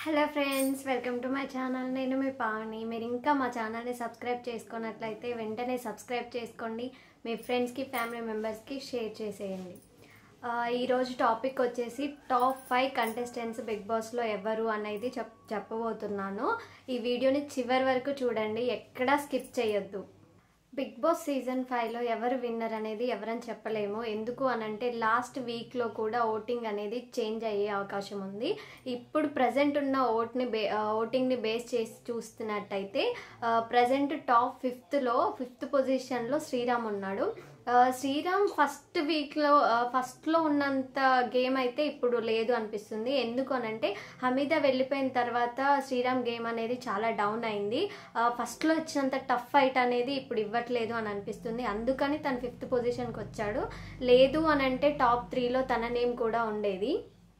hello friends welcome to my channel నేను మీ పావని మీరు ఇంకా మా ఛానల్ని సబ్స్క్రైబ్ చేసుకున్నట్లయితే వెంటనే సబ్స్క్రైబ్ చేసుకోండి మీ ఫ్రెండ్స్కి ఫ్యామిలీ మెంబర్స్కి షేర్ చేసేయండి ఆ, ఈరోజు టాపిక్ వచ్చేసి టాప్ ఫైవ్ కంటెస్టెంట్స్ బిగ్ బాస్లో ఎవరు అనేది చెప్ చెప్పబోతున్నాను ఈ వీడియోని చివరి వరకు చూడండి ఎక్కడా స్కిప్ చేయొద్దు బిగ్ బాస్ సీజన్ ఫైవ్లో ఎవరు విన్నర్ అనేది ఎవరని చెప్పలేము ఎందుకు అనంటే లాస్ట్ వీక్లో కూడా ఓటింగ్ అనేది చేంజ్ అయ్యే అవకాశం ఉంది ఇప్పుడు ప్రజెంట్ ఉన్న ఓట్ని బే ఓటింగ్ని బేస్ చేసి చూస్తున్నట్టయితే ప్రజెంట్ టాప్ ఫిఫ్త్లో ఫిఫ్త్ పొజిషన్లో శ్రీరామ్ ఉన్నాడు ఆ, శ్రీరామ్ ఫస్ట్ వీక్లో ఫస్ట్లో ఉన్నంత గేమ్ అయితే ఇప్పుడు లేదు అనిపిస్తుంది ఎందుకు అనంటే హమీద వెళ్ళిపోయిన తర్వాత శ్రీరామ్ గేమ్ అనేది చాలా డౌన్ అయింది ఆ, ఫస్ట్లో ఇచ్చినంత టఫ్ ఫైట్ అనేది ఇప్పుడు ఇవ్వట్లేదు అని అనిపిస్తుంది అందుకని తను ఫిఫ్త్ పొజిషన్కి వచ్చాడు లేదు అని అంటే టాప్ త్రీలో తన నేమ్ కూడా ఉండేది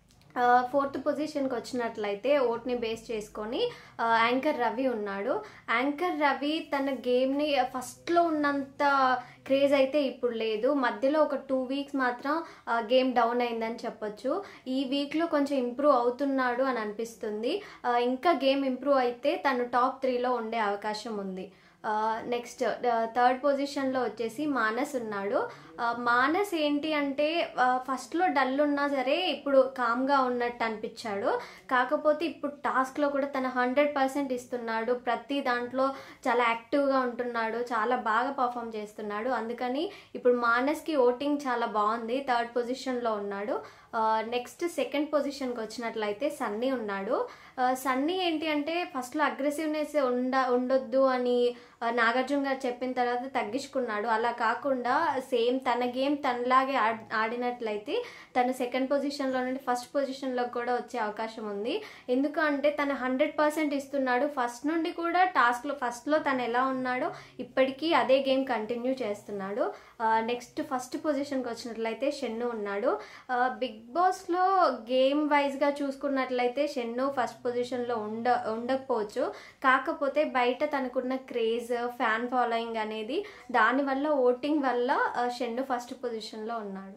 ఫోర్త్ పొజిషన్కి వచ్చినట్లయితే ఓట్ని బేస్ చేసుకొని ఆ, యాంకర్ రవి ఉన్నాడు యాంకర్ రవి తన గేమ్ని ఫస్ట్లో ఉన్నంత క్రేజ్ అయితే ఇప్పుడు లేదు మధ్యలో ఒక టూ వీక్స్ మాత్రం ఆ, గేమ్ డౌన్ అయిందని చెప్పొచ్చు ఈ వీక్లో కొంచెం ఇంప్రూవ్ అవుతున్నాడు అని అనిపిస్తుంది ఆ, ఇంకా గేమ్ ఇంప్రూవ్ అయితే తను టాప్ త్రీలో ఉండే అవకాశం ఉంది నెక్స్ట్ థర్డ్ పొజిషన్లో వచ్చేసి మానస్ ఉన్నాడు ఆ, మానస్ ఏంటి అంటే ఫస్ట్లో డల్ ఉన్నా సరే ఇప్పుడు కామ్గా ఉన్నట్టు అనిపించాడు కాకపోతే ఇప్పుడు టాస్క్లో కూడా తన హండ్రెడ్ పర్సెంట్ ఇస్తున్నాడు ప్రతి దాంట్లో చాలా యాక్టివ్గా ఉంటున్నాడు చాలా బాగా పర్ఫామ్ చేస్తున్నాడు అందుకని ఇప్పుడు మానస్కి ఓటింగ్ చాలా బాగుంది థర్డ్ పొజిషన్లో ఉన్నాడు నెక్స్ట్ సెకండ్ పొజిషన్కి వచ్చినట్లయితే సన్నీ ఉన్నాడు ఆ, సన్నీ ఏంటి అంటే ఫస్ట్లో అగ్రెసివ్నెస్ ఉండ ఉండొద్దు అని ఆ, నాగార్జున గారు చెప్పిన తర్వాత తగ్గించుకున్నాడు అలా కాకుండా సేమ్ తన గేమ్ తనలాగే ఆడ్- ఆడినట్లయితే తను సెకండ్ పొజిషన్లో నుండి ఫస్ట్ పొజిషన్లో కూడా వచ్చే అవకాశం ఉంది ఎందుకు అంటే తను హండ్రెడ్ పర్సెంట్ ఇస్తున్నాడు ఫస్ట్ నుండి కూడా టాస్క్లో ఫస్ట్లో తను ఎలా ఉన్నాడో ఇప్పటికీ అదే గేమ్ కంటిన్యూ చేస్తున్నాడు నెక్స్ట్ ఫస్ట్ పొజిషన్కి వచ్చినట్లయితే షెన్ను ఉన్నాడు ఆ, బిగ్ బాస్లో గేమ్ వైజ్గా చూసుకున్నట్లయితే షెన్ను ఫస్ట్ పొజిషన్లో ఉండ ఉండకపోవచ్చు కాకపోతే బయట తనకున్న క్రేజ్ ఫ్యాన్ ఫాలోయింగ్ అనేది దానివల్ల ఓటింగ్ వల్ల ఆ, షెన్ను ఫస్ట్ పొజిషన్లో ఉన్నాడు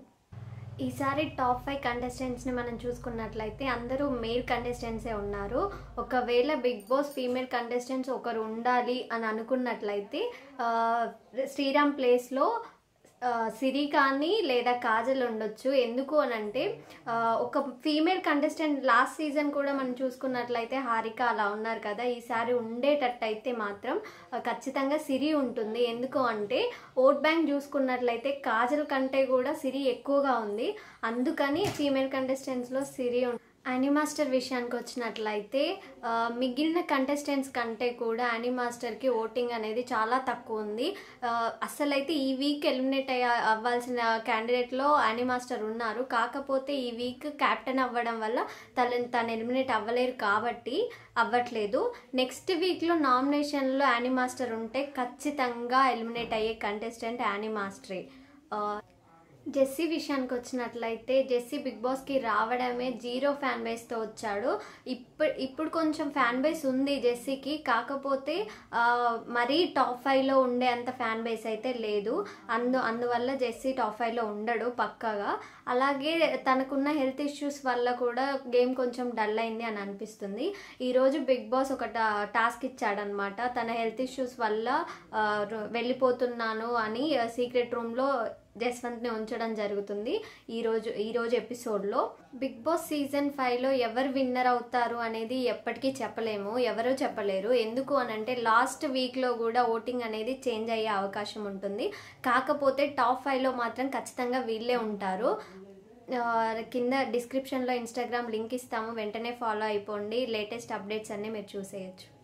ఈసారి టాప్ ఫైవ్ కంటెస్టెంట్స్ని మనం చూసుకున్నట్లయితే అందరూ మేల్ కంటెస్టెంట్సే ఉన్నారు ఒకవేళ బిగ్ బాస్ ఫీమేల్ కంటెస్టెంట్స్ ఒకరు ఉండాలి అని అనుకున్నట్లయితే ఆ, శ్రీరామ్ ప్లేస్లో ఆ, సిరి కానీ లేదా కాజల్ ఉండొచ్చు ఎందుకు అని అంటే ఆ, ఒక ఫీమేల్ కంటెస్టెంట్ లాస్ట్ సీజన్ కూడా మనం చూసుకున్నట్లయితే హారిక అలా ఉన్నారు కదా ఈసారి ఉండేటట్టయితే మాత్రం ఆ, ఖచ్చితంగా సిరి ఉంటుంది ఎందుకు అంటే ఓట్ బ్యాంక్ చూసుకున్నట్లయితే కాజల్ కంటే కూడా సిరి ఎక్కువగా ఉంది అందుకని ఫీమేల్ కంటెస్టెంట్స్లో సిరి ఉం- యానిమాస్టర్ విషయానికి వచ్చినట్లయితే ఆ, మిగిలిన కంటెస్టెంట్స్ కంటే కూడా యానిమాస్టర్కి ఓటింగ్ అనేది చాలా తక్కువ ఉంది ఆ, అసలైతే ఈ వీక్ ఎలిమినేట్ అయ్య అవ్వాల్సిన క్యాండిడేట్లో యానిమాస్టర్ ఉన్నారు కాకపోతే ఈ వీక్ క్యాప్టెన్ అవ్వడం వల్ల తను తను ఎలిమినేట్ అవ్వలేరు కాబట్టి అవ్వట్లేదు నెక్స్ట్ వీక్లో నామినేషన్లో యానిమాస్టర్ ఉంటే ఖచ్చితంగా ఎలిమినేట్ అయ్యే కంటెస్టెంట్ యానిమాస్టరే ఆ, జెస్సీ విషయానికి వచ్చినట్లయితే జెస్సీ బిగ్ బాస్కి రావడమే జీరో ఫ్యాన్ బేస్తో వచ్చాడు ఇప్పుడు ఇప్పుడు కొంచెం ఫ్యాన్ బేస్ ఉంది జెస్సీకి కాకపోతే ఆ, మరీ టాప్ ఫైవ్లో ఉండే అంత ఫ్యాన్ బేస్ అయితే లేదు అందు అందువల్ల జెస్సీ టాప్ ఫైవ్లో ఉండడు పక్కాగా అలాగే తనకున్న హెల్త్ ఇష్యూస్ వల్ల కూడా గేమ్ కొంచెం డల్ అయింది అని అనిపిస్తుంది ఈరోజు బిగ్ బాస్ ఒక టా- టాస్క్ ఇచ్చాడనమాట తన హెల్త్ ఇష్యూస్ వల్ల ఆ, రు- వెళ్ళిపోతున్నాను అని సీక్రెట్ రూమ్లో జస్వంత్ని ఉంచడం జరుగుతుంది ఈరోజు ఈరోజు ఎపిసోడ్లో బిగ్ బాస్ సీజన్ ఫైవ్లో ఎవరు విన్నర్ అవుతారు అనేది ఎప్పటికీ చెప్పలేము ఎవరూ చెప్పలేరు ఎందుకు అని అంటే లాస్ట్ వీక్లో కూడా ఓటింగ్ అనేది చేంజ్ అయ్యే అవకాశం ఉంటుంది కాకపోతే టాప్ ఫైవ్లో మాత్రం ఖచ్చితంగా వీళ్ళే ఉంటారు ఆ, కింద డిస్క్రిప్షన్లో ఇన్స్టాగ్రామ్ లింక్ ఇస్తాము వెంటనే ఫాలో అయిపోండి లేటెస్ట్ అప్డేట్స్ అన్నీ మీరు చూసేయచ్చు